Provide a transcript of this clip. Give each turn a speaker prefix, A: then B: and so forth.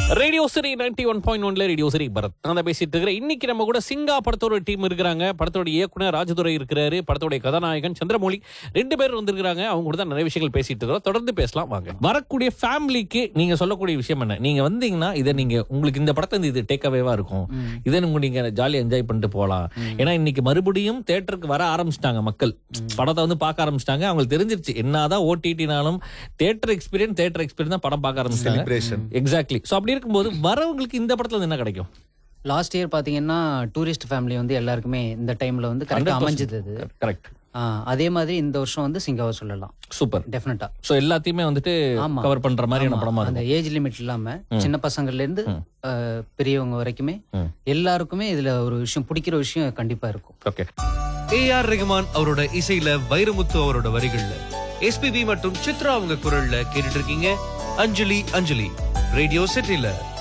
A: Radio Siri ninety one point ஒன்ல radio Siri Bharath நான் தான் பேசிட்டு இருக்கிறேன் இன்னைக்கு நம்ம கூட சிங்கா படத்தோட டீம் இருக்கிறாங்க படத்தோட இயக்குனர் ராஜதுரை இருக்கிறாரு படத்தோட கதாநாயகன் சந்திரமௌலி ரெண்டு பேர் வந்திருக்காங்க அவங்க கூட தான் நிறைய விஷயங்கள் பேசிட்டு இருக்கிறோம் தொடர்ந்து பேசலாம் வாங்க வரக்கூடிய ஃபேமிலிக்கு நீங்க சொல்லக்கூடிய விஷயம் என்ன நீங்க வந்தீங்கன்னா இதை நீங்க உங்களுக்கு இந்த படத்தை இது டேக் அவேவா இருக்கும் இதை உங்க நீங்க ஜாலியா என்ஜாய் பண்ணிட்டு போகலாம் ஏன்னா இன்னைக்கு மறுபடியும் தேட்டருக்கு வர ஆரம்பிச்சிட்டாங்க மக்கள் படத்தை வந்து பார்க்க ஆரம்பிச்சிட்டாங்க அவங்களுக்கு தெரிஞ்சிருச்சு என்னதான் ஓடிடினாலும் தேட்டர் எக்ஸ்பீரியன்ஸ் தேட்டர் எக்ஸ்பீரியன்ஸ் தான் படம் பார்க்க ஆரம்பிச்சிட்டாங்க
B: செலிப்ரேஷன்
A: எக்ஸாக்ட்லி சோ அப்படி இருக்கும்போது வரவங்களுக்கு இந்த படத்துல இருந்து என்ன கிடைக்கும்
C: லாஸ்ட் இயர் பாத்தீங்கன்னா டூரிஸ்ட் ஃபேமிலி வந்து எல்லாருக்குமே இந்த டைம்ல வந்து கரெக்டாக அமைஞ்சது அது
A: கரெக்ட்
C: ஆ, அதே மாதிரி இந்த வருஷம் வந்து சிங்காவை சொல்லலாம்
A: சூப்பர்
C: டெஃபினட்டா
A: சோ எல்லாத்தையுமே வந்துட்டு
C: ஆமா.
A: கவர் பண்ற மாதிரியான படமா
C: அந்த
A: இருக்கும்
C: ஏஜ் லிமிட் இல்லாம சின்ன பசங்கள்ல இருந்து
A: ம்.
C: ஆ, பெரியவங்க வரைக்குமே
A: ம்.
C: எல்லாருக்குமே இதுல ஒரு விஷயம் பிடிக்கிற விஷயம் கண்டிப்பா இருக்கும்
A: ஓகே
B: ஏ ஆர் ரஹ்மான் அவரோட இசையில வைரமுத்து அவரோட வரிகள்ல எஸ்பிபி மற்றும் சித்ரா அவங்க குரல்ல கேட்டுட்டு இருக்கீங்க அஞ்சலி அஞ்சலி ரேடியோ சிட்டில